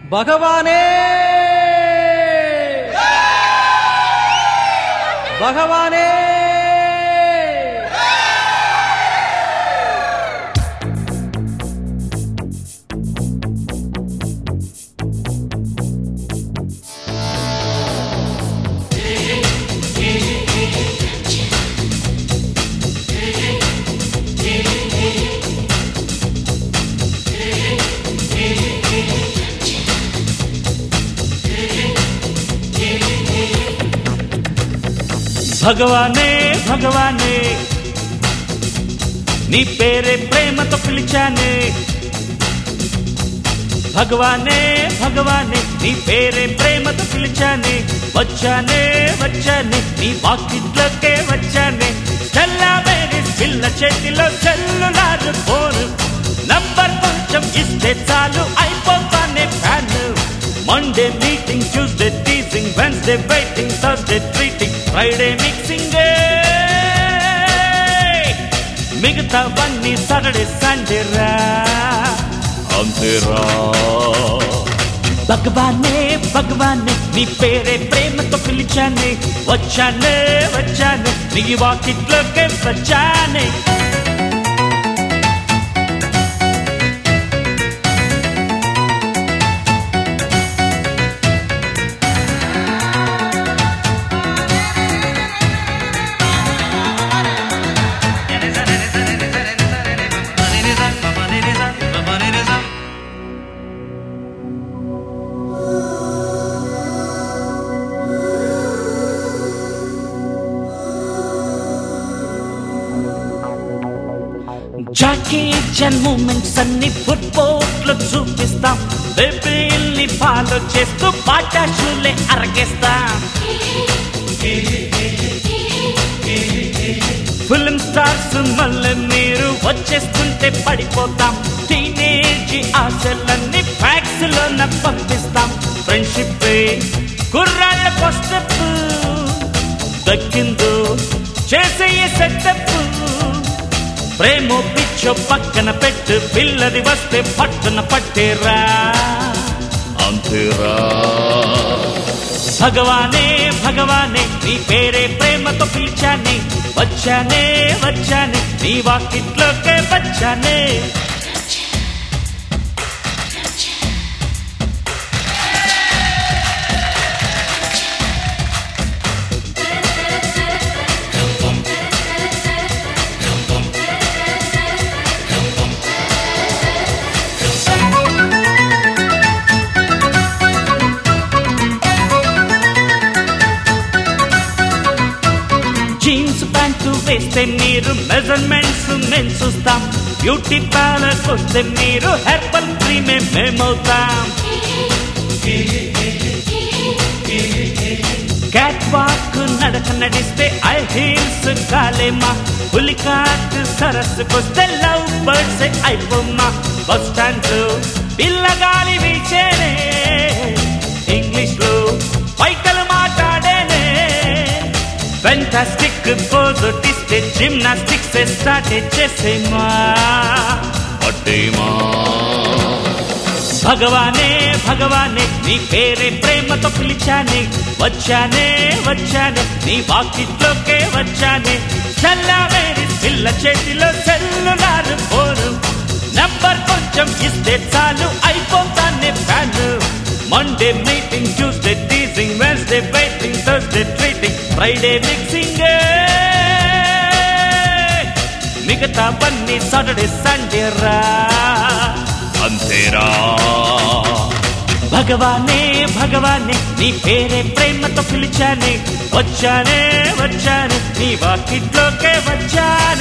భగవానే భగవానే భగవానే భగవానే నీ పేరే ప్రేమతో పిలిచానే భగవానే భగవానే నీ పేరే ప్రేమతో పిలిచానే వచ్చానే వచ్చానే నీ వాకిట్లోకే వచ్చానే చల్లా మేరీ పిల్ల చేతిలో సెల్లులారు ఫోను నంబర్ కొంచెం ఇస్తే చాలు అయిపోతానే fan Monday meeting Tuesday teasing Wednesday waiting Thursday treating Friday mixing మిగతావన్నీ సాటర్డే సండే రా అంతేరా భగవానే భగవానే నీ పేరే ప్రేమతో పిలిచానే వచ్చానే వచ్చానే నీ వాకిట్లోకే వచ్చానే జాకీ చన్ మూమెంట్స్ అన్ని ఫుట్బాల్ లో చూపిస్తాం బేబీల్ని ఫాలో చేస్తూ పాటాషులే అరగేస్తాం ఫిల్మ్ స్టార్స్ మళ్ళీ మీరు వచ్చేస్తుంటే పడిపోతాం టీనేజ్ ఆశలన్నీ ఫ్యాక్స్ లోన పంపిస్తాం ఫ్రెండ్షిప్ కుర్రాళ్ళ స్టెప్ దక్కిందో చేసే సెటప్ ప్రేమో పిచ్చో పక్కన పెట్టు పిల్లది వస్తే పట్టున పట్టేరా అంతేరా భగవానే భగవానే నీ పేరే ప్రేమతో పిలిచానే వచ్చానే వచ్చానే నీ వాకిట్లోకే వచ్చానే జీన్స్ ప్యాంటు వేస్తే మీరు మెజర్మెంట్స్ మేము చూస్తాం బ్యూటీ పార్లర్ వస్తే మీరు హెర్బల్ క్రీమే మేమవుతాం క్యాట్ వాక్ నడక నడిస్తే ఐ హీల్స్ కాలేమా పులికాట్ సరస్సుకొస్తే లవ్ బర్డ్స్ అయిపోమ్మా బస్ స్టాండ్ పిల్లగాలి వీచేనే ఇంగ్లీష్ లో పైకలు మాట్లాడేనే ఫెంటాస్టిక్ పోజ్ టిస్తే జిమ్నాస్టిక్స్ స్టార్ట్ చేసేమా పట్టేమా భగవానే భగవానే నీ పేరే ప్రేమతో పిలిచానే వచ్చానే వచ్చానే నీ వాకిట్లోకే వచ్చానే చల్లా మేరీ పిల్ల చేతిలో సెల్లులారు ఫోను నంబర్ కొంచెం ఇస్తే చాలు అయిపోతానే fan Monday meeting Tuesday teasing Wednesday waiting Thursday treating Friday mixing మిగతా బన్నీ సాటర్డే సండే రా అంతేరా భగవానే భగవానే నీ పేరే ప్రేమతో పిలిచానే వచ్చానే వచ్చానే నీ వాకిట్లోకే వచ్చానే